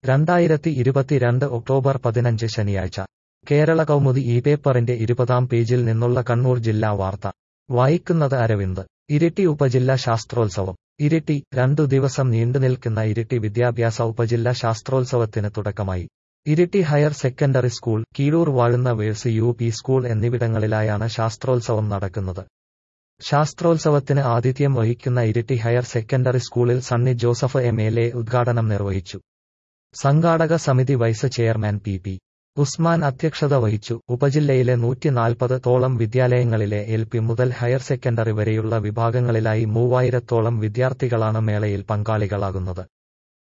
രണ്ടായിരത്തി ഇരുപത്തിരണ്ട് ഒക്ടോബർ പതിനഞ്ച് ശനിയാഴ്ച കേരള കൗമുദി ഈ പേപ്പറിന്റെ ഇരുപതാം പേജിൽ നിന്നുള്ള കണ്ണൂർ ജില്ലാ വാർത്ത വായിക്കുന്നത് അരവിന്ദ് ഇരിട്ടി ഉപജില്ല ശാസ്ത്രോത്സവം ഇരിട്ടി രണ്ടു ദിവസം നീണ്ടുനിൽക്കുന്ന ഇരിട്ടി വിദ്യാഭ്യാസ ഉപജില്ല ശാസ്ത്രോത്സവത്തിന് തുടക്കമായി Iritty higher secondary school Keezhur വാഴുന്ന വേഴ്സ് യു പി സ്കൂൾ എന്നിവിടങ്ങളിലായാണ് ശാസ്ത്രോത്സവം നടക്കുന്നത് ശാസ്ത്രോത്സവത്തിന് ആതിഥ്യം വഹിക്കുന്ന ഇരിട്ടി ഹയർ സെക്കൻഡറി സ്കൂളിൽ Sunny Joseph M L A ഉദ്ഘാടനം നിർവഹിച്ചു സംഘാടക സമിതി vice chairman P P Usman അധ്യക്ഷത വഹിച്ചു ഉപജില്ലയിലെ നൂറ്റിനാൽപ്പത് തോളം വിദ്യാലയങ്ങളിലെ എൽ പി മുതൽ ഹയർ സെക്കൻഡറി വരെയുള്ള വിഭാഗങ്ങളിലായി മൂവായിരത്തോളം വിദ്യാർത്ഥികളാണ് മേളയിൽ പങ്കാളികളാകുന്നത്